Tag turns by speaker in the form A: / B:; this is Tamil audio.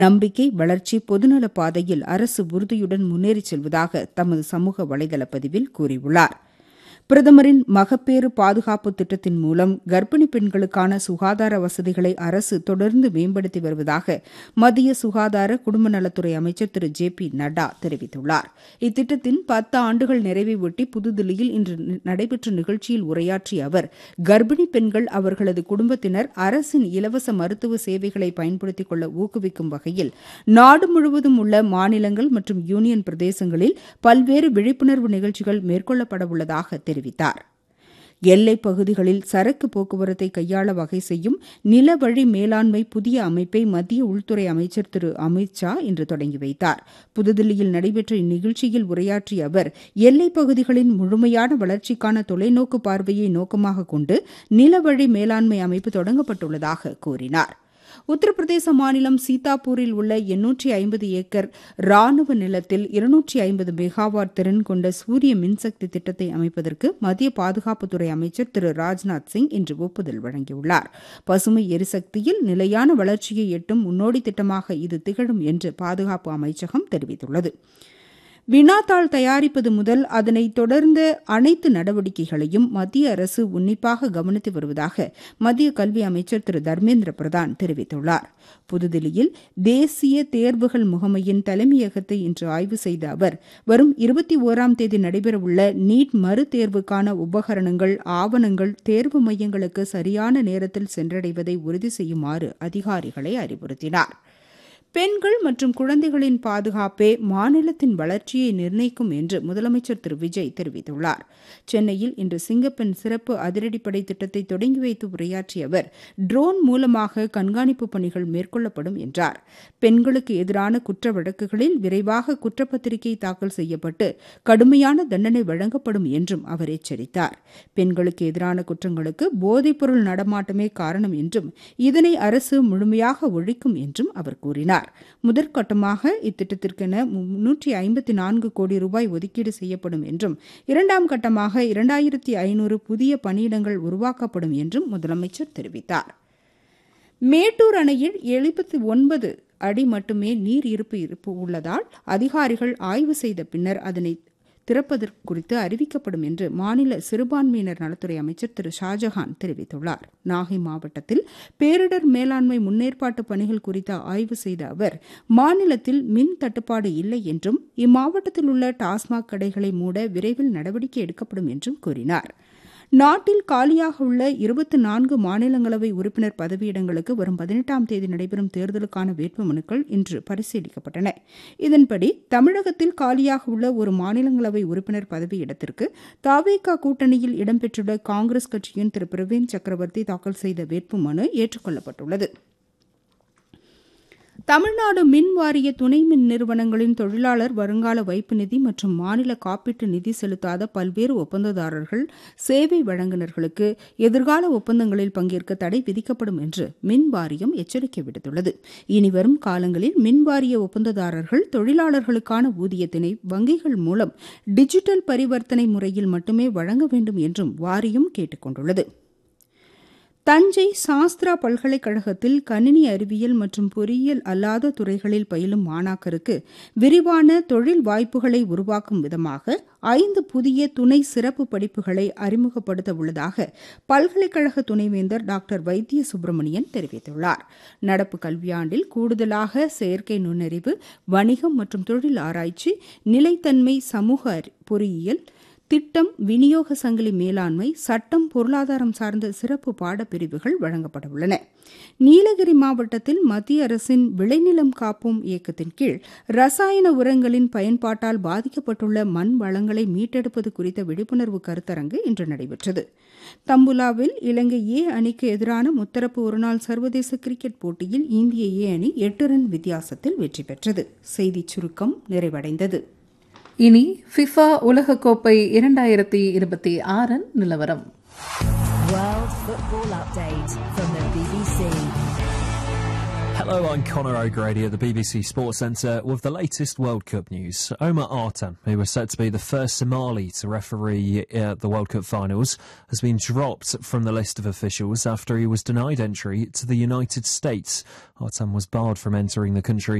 A: நம்பிக்கை வளர்ச்சி பொதுநல பாதையில் அரசு உறுதியுடன் முன்னேறிச் செல்வதாக தமது சமூக வலைதள பதிவில் கூறியுள்ளார் பிரதமரின் மகப்பேறு பாதுகாப்பு திட்டத்தின் மூலம் கர்ப்பிணி பெண்களுக்கான சுகாதார வசதிகளை அரசு தொடர்ந்து மேம்படுத்தி வருவதாக மத்திய சுகாதார குடும்ப நலத்துறை அமைச்சர் திரு ஜே பி நட்டா தெரிவித்துள்ளார் இத்திட்டத்தின் பத்து ஆண்டுகள் நிறைவை ஒட்டி புதுதில்லியில் இன்று நடைபெற்ற நிகழ்ச்சியில் உரையாற்றிய அவர் கர்ப்பிணி பெண்கள் அவர்களது குடும்பத்தினர் அரசின் இலவச மருத்துவ சேவைகளை பயன்படுத்திக் கொள்ள ஊக்குவிக்கும் வகையில் நாடு முழுவதும் உள்ள மாநிலங்கள் மற்றும் யூனியன் பிரதேசங்களில் பல்வேறு விழிப்புணர்வு நிகழ்ச்சிகள் மேற்கொள்ளப்பட உள்ளதாக தெரிவித்தார் தெரிவித்தார் எல்லைப் பகுதிகளில் சரக்கு போக்குவரத்தை கையாள வகை செய்யும் நிலவழி மேலாண்மை புதிய அமைப்பை மத்திய உள்துறை அமைச்சர் திரு அமித் ஷா இன்று தொடங்கி வைத்தார் புதுதில்லியில் நடைபெற்ற இந்நிகழ்ச்சியில் உரையாற்றிய அவர் எல்லைப் பகுதிகளின் முழுமையான வளர்ச்சிக்கான தொலைநோக்கு பார்வையை நோக்கமாக கொண்டு நிலவழி மேலாண்மை அமைப்பு தொடங்கப்பட்டுள்ளதாக கூறினார் உத்தரப்பிரதேச மாநிலம் சீதாப்பூரில் உள்ள எண்ணூற்றி ஐம்பது ஏக்கர் ராணுவ நிலத்தில் இருநூற்றி ஐம்பது மெகாவாட் திறன் கொண்ட சூரிய மின்சக்தி திட்டத்தை அமைப்பதற்கு மத்திய பாதுகாப்புத்துறை அமைச்சர் திரு ராஜ்நாத் சிங் இன்று ஒப்புதல் வழங்கியுள்ளார் பசுமை எரிசக்தியில் நிலையான வளர்ச்சியை எட்டும் முன்னோடி திட்டமாக இது திகழும் என்று பாதுகாப்பு அமைச்சகம் தெரிவித்துள்ளது வினாத்தாள் தயாரிப்பது முதல் அதனை தொடர்ந்த அனைத்து நடவடிக்கைகளையும் மத்திய அரசு உன்னிப்பாக கவனித்து வருவதாக மத்திய கல்வி அமைச்சர் திரு தர்மேந்திர பிரதான் தெரிவித்துள்ளார் புதுதில்லியில் தேசிய தேர்வுகள் முகமையின் தலைமையகத்தை இன்று ஆய்வு செய்த அவர் வரும் இருபத்தி ஓராம் தேதி நடைபெறவுள்ள நீட் மறுதேர்வுக்கான உபகரணங்கள் ஆவணங்கள் தேர்வு மையங்களுக்கு சரியான நேரத்தில் சென்றடைவதை உறுதி செய்யுமாறு அதிகாரிகளை அறிவுறுத்தினார் பெண்கள் மற்றும் குழந்தைகளின் பாதுகாப்பே மாநிலத்தின் வளர்ச்சியை நிர்ணயிக்கும் என்று முதலமைச்சர் திரு விஜய் தெரிவித்துள்ளார் சென்னையில் இன்று சிங்கப்பெண் சிறப்பு அதிரடிப்படை திட்டத்தை தொடங்கி வைத்து உரையாற்றிய அவர் ட்ரோன் மூலமாக கண்காணிப்பு பணிகள் மேற்கொள்ளப்படும் என்றார் பெண்களுக்கு எதிரான குற்ற வழக்குகளில் விரைவாக குற்றப்பத்திரிகை தாக்கல் செய்யப்பட்டு கடுமையான தண்டனை வழங்கப்படும் என்றும் அவர் எச்சரித்தார் பெண்களுக்கு எதிரான குற்றங்களுக்கு போதைப்பொருள் நடமாட்டமே காரணம் என்றும் இதனை அரசு முழுமையாக ஒழிக்கும் என்றும் அவர் கூறினார் கூறினார் முதற்கட்டமாக இத்திட்டத்திற்கென முன்னூற்றி ஐம்பத்தி நான்கு கோடி ரூபாய் ஒதுக்கீடு செய்யப்படும் என்றும் இரண்டாம் கட்டமாக இரண்டாயிரத்தி ஐநூறு புதிய பணியிடங்கள் உருவாக்கப்படும் என்றும் முதலமைச்சர் தெரிவித்தார் மேட்டூர் அணையில் எழுபத்தி ஒன்பது அடி மட்டுமே நீர் இருப்பு இருப்பு உள்ளதால் அதிகாரிகள் ஆய்வு செய்த பின்னர் அதனை திறப்பதற்கு குறித்து அறிவிக்கப்படும் என்று மாநில சிறுபான்மையினர் நலத்துறை அமைச்சர் திரு ஷாஜஹான் தெரிவித்துள்ளார் நாகை மாவட்டத்தில் பேரிடர் மேலாண்மை முன்னேற்பாட்டு பணிகள் குறித்து ஆய்வு செய்த அவர் மாநிலத்தில் மின் தட்டுப்பாடு இல்லை என்றும் இம்மாவட்டத்தில் உள்ள டாஸ்மாக் கடைகளை மூட விரைவில் நடவடிக்கை எடுக்கப்படும் என்றும் கூறினார் நாட்டில் காலியாக உள்ள இருபத்தி நான்கு மாநிலங்களவை உறுப்பினர் பதவியிடங்களுக்கு வரும் பதினெட்டாம் தேதி நடைபெறும் தேர்தலுக்கான வேட்புமனுக்கள் இன்று பரிசீலிக்கப்பட்டன இதன்படி தமிழகத்தில் காலியாக உள்ள ஒரு மாநிலங்களவை உறுப்பினர் பதவியிடத்திற்கு தாவேகா கூட்டணியில் இடம்பெற்றுள்ள காங்கிரஸ் கட்சியின் திரு பிரவீன் சக்கரவர்த்தி தாக்கல் செய்த வேட்புமனு ஏற்றுக்கொள்ளப்பட்டுள்ளது தமிழ்நாடு மின் வாரிய துணை மின் நிறுவனங்களின் தொழிலாளர் வருங்கால வைப்பு நிதி மற்றும் மாநில காப்பீட்டு நிதி செலுத்தாத பல்வேறு ஒப்பந்ததாரர்கள் சேவை வழங்குநர்களுக்கு எதிர்கால ஒப்பந்தங்களில் பங்கேற்க தடை விதிக்கப்படும் என்று மின் வாரியம் எச்சரிக்கை விடுத்துள்ளது இனிவரும் காலங்களில் மின் வாரிய ஒப்பந்ததாரர்கள் தொழிலாளர்களுக்கான ஊதியத்தினை வங்கிகள் மூலம் டிஜிட்டல் பரிவர்த்தனை முறையில் மட்டுமே வழங்க வேண்டும் என்றும் வாரியம் கேட்டுக் கொண்டுள்ளது தஞ்சை சாஸ்திரா பல்கலைக்கழகத்தில் கணினி அறிவியல் மற்றும் பொறியியல் அல்லாத துறைகளில் பயிலும் மாணாக்கருக்கு விரிவான தொழில் வாய்ப்புகளை உருவாக்கும் விதமாக ஐந்து புதிய துணை சிறப்பு படிப்புகளை அறிமுகப்படுத்த உள்ளதாக பல்கலைக்கழக துணைவேந்தர் டாக்டர் வைத்திய சுப்பிரமணியன் தெரிவித்துள்ளார் நடப்பு கல்வியாண்டில் கூடுதலாக செயற்கை நுண்ணறிவு வணிகம் மற்றும் தொழில் ஆராய்ச்சி நிலைத்தன்மை சமூக பொறியியல் திட்டம் விநியோக சங்கிலி மேலாண்மை சட்டம் பொருளாதாரம் சார்ந்த சிறப்பு பாடப்பிரிவுகள் வழங்கப்பட உள்ளன நீலகிரி மாவட்டத்தில் மத்திய அரசின் விளைநிலம் காப்போம் இயக்கத்தின் கீழ் ரசாயன உரங்களின் பயன்பாட்டால் பாதிக்கப்பட்டுள்ள மண் வளங்களை மீட்டெடுப்பது குறித்த விழிப்புணர்வு கருத்தரங்கு இன்று நடைபெற்றது தம்புலாவில் இலங்கை ஏ அணிக்கு எதிரான முத்தரப்பு ஒருநாள் சர்வதேச கிரிக்கெட் போட்டியில் இந்திய ஏ அணி எட்டு ரன் வித்தியாசத்தில் வெற்றி பெற்றது செய்திச் சுருக்கம் நிறைவடைந்தது
B: இனி ஃபிஃபா உலகக்கோப்பை இரண்டாயிரத்தி இருபத்தி ஆறின் நிலவரம்
C: World Football Update from the BBC. Hello, I'm Conor O'Grady at the BBC Sports Centre with the latest World Cup news. Omar Artan, who was set to be the first Somali to referee uh, the World Cup finals, has been dropped from the list of officials after he was denied entry to the United States. Artan was barred from entering the country